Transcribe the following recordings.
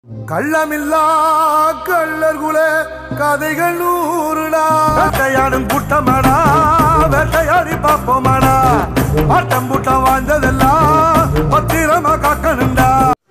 கள்ளமில்லா கள்ளர்குல கதைகள் நூறுடா வேட்டையாடும் கூட்டமாடா வேட்டையாடி பார்ப்போமாடா ஆட்டம் பூட்டம் வாழ்ந்ததெல்லாம் பத்திரமா காக்கணும்டா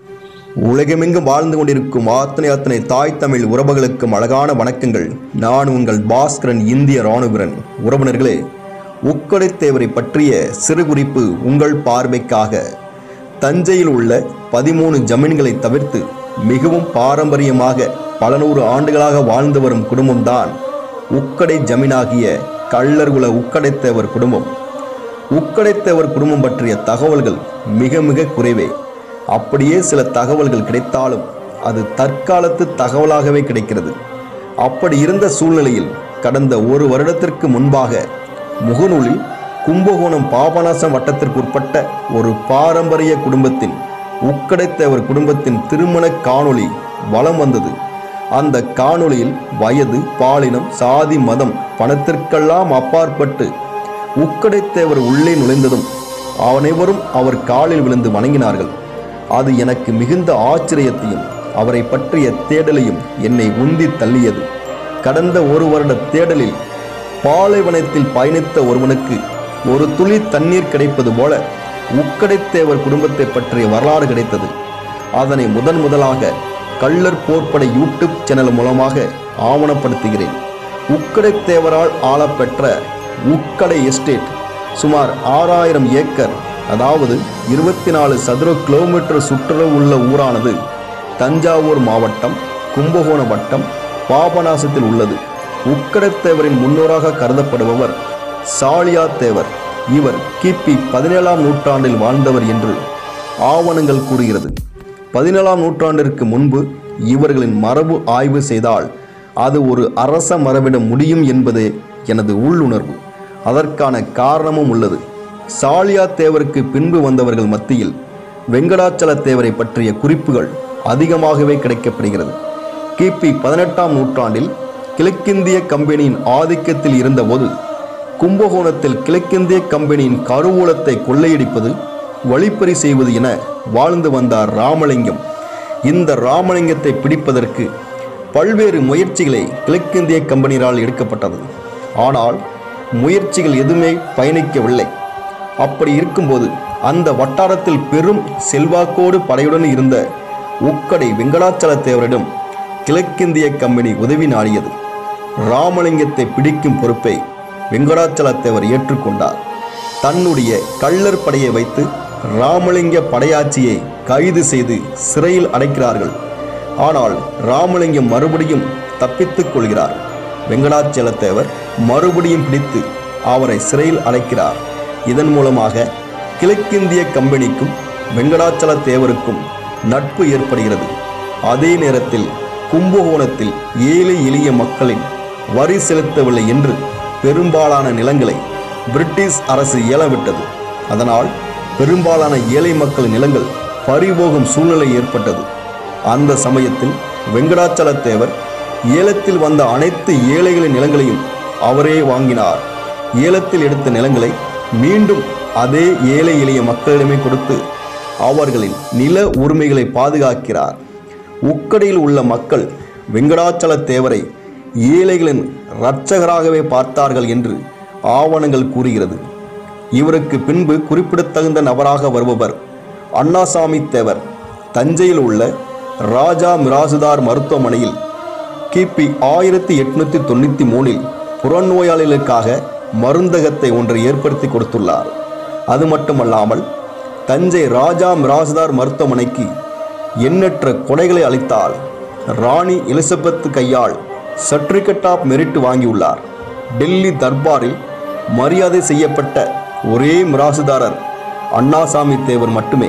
உலகமெங்கும் வாழ்ந்து கொண்டிருக்கும் அத்தனை அத்தனை தாய் தமிழ் உறவுகளுக்கும் அழகான வணக்கங்கள் நான் உங்கள் பாஸ்கரன் இந்திய இராணுவரன் உறவினர்களே உக்கடைத்தேவரை பற்றிய சிறு குறிப்பு உங்கள் பார்வைக்காக தஞ்சையில் உள்ள பதிமூணு ஜமீன்களை தவிர்த்து மிகவும் பாரம்பரியமாக பல நூறு ஆண்டுகளாக வாழ்ந்து வரும் குடும்பம்தான் உக்கடை ஜமீனாகிய கள்ளர்குல உக்கடைத்தேவர் குடும்பம் உக்கடைத்தேவர் குடும்பம் பற்றிய தகவல்கள் மிக மிக குறைவே அப்படியே சில தகவல்கள் கிடைத்தாலும் அது தற்காலத்து தகவலாகவே கிடைக்கிறது அப்படி இருந்த சூழ்நிலையில் கடந்த ஒரு வருடத்திற்கு முன்பாக முகநூலில் கும்பகோணம் பாபநாசம் வட்டத்திற்குட்பட்ட ஒரு பாரம்பரிய குடும்பத்தின் உக்கடைத்தேவர் குடும்பத்தின் திருமண காணொளி வலம் வந்தது அந்த காணொளியில் வயது பாலினம் சாதி மதம் பணத்திற்கெல்லாம் அப்பாற்பட்டு உக்கடைத்தேவர் உள்ளே நுழைந்ததும் அனைவரும் அவர் காலில் விழுந்து வணங்கினார்கள் அது எனக்கு மிகுந்த ஆச்சரியத்தையும் அவரை பற்றிய தேடலையும் என்னை உந்தி தள்ளியது கடந்த ஒரு வருட தேடலில் பாலைவனத்தில் பயணித்த ஒருவனுக்கு ஒரு துளி தண்ணீர் கிடைப்பது போல உக்கடைத்தேவர் குடும்பத்தை பற்றிய வரலாறு கிடைத்தது அதனை முதன் முதலாக கள்ளர் போர்ப்படை யூடியூப் சேனல் மூலமாக ஆவணப்படுத்துகிறேன் உக்கடைத்தேவரால் ஆளப்பெற்ற உக்கடை எஸ்டேட் சுமார் ஆறாயிரம் ஏக்கர் அதாவது இருபத்தி நாலு சதுர கிலோமீட்டர் சுற்றுலா உள்ள ஊரானது தஞ்சாவூர் மாவட்டம் கும்பகோணம் வட்டம் பாபநாசத்தில் உள்ளது உக்கடத்தேவரின் முன்னோராக கருதப்படுபவர் சாலியா தேவர் இவர் கிபி பதினேழாம் நூற்றாண்டில் வாழ்ந்தவர் என்று ஆவணங்கள் கூறுகிறது பதினேழாம் நூற்றாண்டிற்கு முன்பு இவர்களின் மரபு ஆய்வு செய்தால் அது ஒரு அரச மரபிட முடியும் என்பதே எனது உள்ளுணர்வு அதற்கான காரணமும் உள்ளது சாலியா தேவருக்கு பின்பு வந்தவர்கள் மத்தியில் வெங்கடாச்சல தேவரை பற்றிய குறிப்புகள் அதிகமாகவே கிடைக்கப்படுகிறது கிபி பதினெட்டாம் நூற்றாண்டில் கிழக்கிந்திய கம்பெனியின் ஆதிக்கத்தில் இருந்தபோது கும்பகோணத்தில் கிழக்கிந்திய கம்பெனியின் கருவூலத்தை கொள்ளையடிப்பது வழிப்பறி செய்வது என வாழ்ந்து வந்தார் ராமலிங்கம் இந்த ராமலிங்கத்தை பிடிப்பதற்கு பல்வேறு முயற்சிகளை கிழக்கிந்திய கம்பெனியால் எடுக்கப்பட்டது ஆனால் முயற்சிகள் எதுவுமே பயணிக்கவில்லை அப்படி இருக்கும்போது அந்த வட்டாரத்தில் பெரும் செல்வாக்கோடு படையுடன் இருந்த உக்கடை வெங்கடாச்சல தேவரிடம் கிழக்கிந்திய கம்பெனி உதவி நாடியது ராமலிங்கத்தை பிடிக்கும் பொறுப்பை வெங்கடாச்சல தேவர் ஏற்றுக்கொண்டார் தன்னுடைய கள்ளர் படையை வைத்து ராமலிங்க படையாட்சியை கைது செய்து சிறையில் அடைக்கிறார்கள் ஆனால் ராமலிங்கம் மறுபடியும் தப்பித்துக் கொள்கிறார் வெங்கடாச்சல தேவர் மறுபடியும் பிடித்து அவரை சிறையில் அடைக்கிறார் இதன் மூலமாக கிழக்கிந்திய கம்பெனிக்கும் வெங்கடாச்சல தேவருக்கும் நட்பு ஏற்படுகிறது அதே நேரத்தில் கும்பகோணத்தில் ஏழை எளிய மக்களின் வரி செலுத்தவில்லை என்று பெரும்பாலான நிலங்களை பிரிட்டிஷ் அரசு ஏலவிட்டது அதனால் பெரும்பாலான ஏழை மக்கள் நிலங்கள் பறிபோகும் சூழ்நிலை ஏற்பட்டது அந்த சமயத்தில் வெங்கடாச்சல தேவர் ஏலத்தில் வந்த அனைத்து ஏழைகளின் நிலங்களையும் அவரே வாங்கினார் ஏலத்தில் எடுத்த நிலங்களை மீண்டும் அதே ஏழை எளிய மக்களிடமே கொடுத்து அவர்களின் நில உரிமைகளை பாதுகாக்கிறார் உக்கடையில் உள்ள மக்கள் வெங்கடாச்சல தேவரை ஏழைகளின் இரட்சகராகவே பார்த்தார்கள் என்று ஆவணங்கள் கூறுகிறது இவருக்கு பின்பு குறிப்பிடத்தகுந்த நபராக வருபவர் அண்ணாசாமி தேவர் தஞ்சையில் உள்ள ராஜா மிராசுதார் மருத்துவமனையில் கிபி ஆயிரத்தி எட்நூத்தி தொண்ணூற்றி மூணில் புறநோயாளிகளுக்காக மருந்தகத்தை ஒன்றை ஏற்படுத்தி கொடுத்துள்ளார் அது மட்டுமல்லாமல் தஞ்சை ராஜா மிராசுதார் மருத்துவமனைக்கு எண்ணற்ற கொடைகளை அளித்தால் ராணி எலிசபெத் கையால் சர்டிபிகேட் ஆஃப் மெரிட் வாங்கியுள்ளார் டெல்லி தர்பாரில் மரியாதை செய்யப்பட்ட ஒரே மிராசுதாரர் அண்ணாசாமி தேவர் மட்டுமே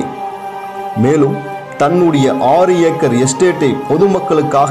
மேலும் தன்னுடைய ஆறு ஏக்கர் எஸ்டேட்டை பொதுமக்களுக்காக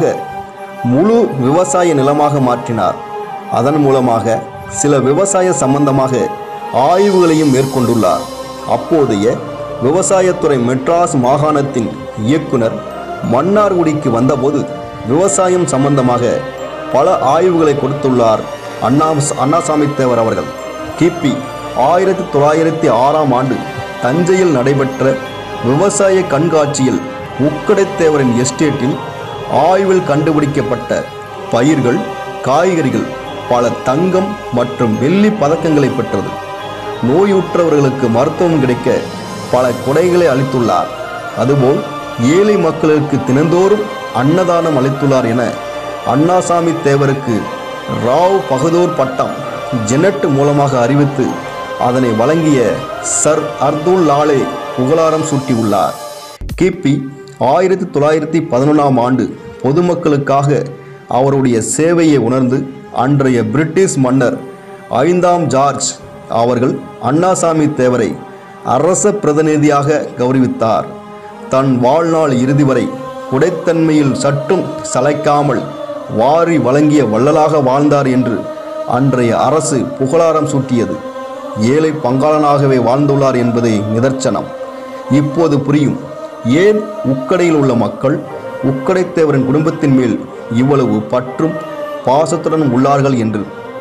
முழு விவசாய நிலமாக மாற்றினார் அதன் மூலமாக சில விவசாய சம்பந்தமாக ஆய்வுகளையும் மேற்கொண்டுள்ளார் அப்போதைய விவசாயத்துறை மெட்ராஸ் மாகாணத்தின் இயக்குனர் மன்னார்குடிக்கு வந்தபோது விவசாயம் சம்பந்தமாக பல ஆய்வுகளை கொடுத்துள்ளார் அண்ணா அண்ணாசாமி தேவர் அவர்கள் கிபி ஆயிரத்தி தொள்ளாயிரத்தி ஆறாம் ஆண்டு தஞ்சையில் நடைபெற்ற விவசாய கண்காட்சியில் உக்கடைத்தேவரின் எஸ்டேட்டில் ஆய்வில் கண்டுபிடிக்கப்பட்ட பயிர்கள் காய்கறிகள் பல தங்கம் மற்றும் வெள்ளி பதக்கங்களை பெற்றது நோயுற்றவர்களுக்கு மருத்துவம் கிடைக்க பல கொடைகளை அளித்துள்ளார் அதுபோல் ஏழை மக்களுக்கு தினந்தோறும் அன்னதானம் அளித்துள்ளார் என அண்ணாசாமி தேவருக்கு ராவ் பகதூர் பட்டம் ஜெனட் மூலமாக அறிவித்து அதனை வழங்கிய சர் அர்துல் லாலே புகழாரம் சூட்டியுள்ளார் கிபி ஆயிரத்தி தொள்ளாயிரத்தி பதினொன்றாம் ஆண்டு பொதுமக்களுக்காக அவருடைய சேவையை உணர்ந்து அன்றைய பிரிட்டிஷ் மன்னர் ஐந்தாம் ஜார்ஜ் அவர்கள் அண்ணாசாமி தேவரை அரச பிரதிநிதியாக கௌரவித்தார் தன் வாழ்நாள் இறுதி வரை குடைத்தன்மையில் சற்றும் சளைக்காமல் வாரி வழங்கிய வள்ளலாக வாழ்ந்தார் என்று அன்றைய அரசு புகழாரம் சூட்டியது ஏழை பங்காளனாகவே வாழ்ந்துள்ளார் என்பதே நிதர்சனம் இப்போது புரியும் ஏன் உக்கடையில் உள்ள மக்கள் உக்கடைத்தேவரின் குடும்பத்தின் மேல் இவ்வளவு பற்றும் பாசத்துடன் உள்ளார்கள் என்று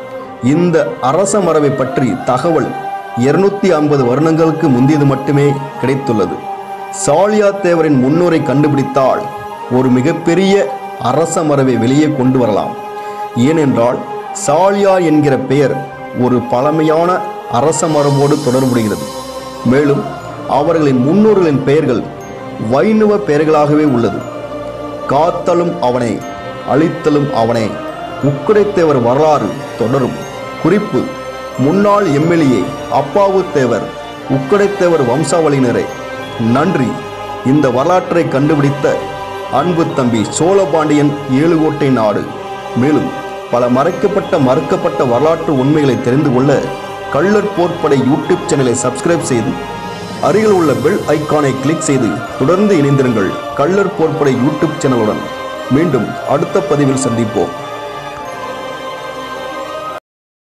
இந்த அரச மரபை பற்றி தகவல் இருநூத்தி ஐம்பது வருடங்களுக்கு முந்தியது மட்டுமே கிடைத்துள்ளது சாலியா தேவரின் முன்னோரை கண்டுபிடித்தால் ஒரு மிகப்பெரிய அரச மரபை வெளியே கொண்டு வரலாம் ஏனென்றால் சாலியா என்கிற பெயர் ஒரு பழமையான அரச மரபோடு தொடர்புடைகிறது மேலும் அவர்களின் முன்னோர்களின் பெயர்கள் வைணவ பெயர்களாகவே உள்ளது காத்தலும் அவனே அழித்தலும் அவனே உக்குடைத்தேவர் வரலாறு தொடரும் குறிப்பு முன்னாள் எம்எல்ஏ அப்பாவு தேவர் உக்கடைத்தேவர் வம்சாவளியினரே நன்றி இந்த வரலாற்றை கண்டுபிடித்த அன்பு தம்பி சோழபாண்டியன் ஏழுகோட்டை நாடு மேலும் பல மறைக்கப்பட்ட மறுக்கப்பட்ட வரலாற்று உண்மைகளை தெரிந்து கொள்ள கள்ளர் போர்ப்படை யூடியூப் சேனலை சப்ஸ்கிரைப் செய்து அருகில் உள்ள பெல் ஐகானை கிளிக் செய்து தொடர்ந்து இணைந்திருங்கள் கள்ளர் போர்ப்படை யூடியூப் சேனலுடன் மீண்டும் அடுத்த பதிவில் சந்திப்போம்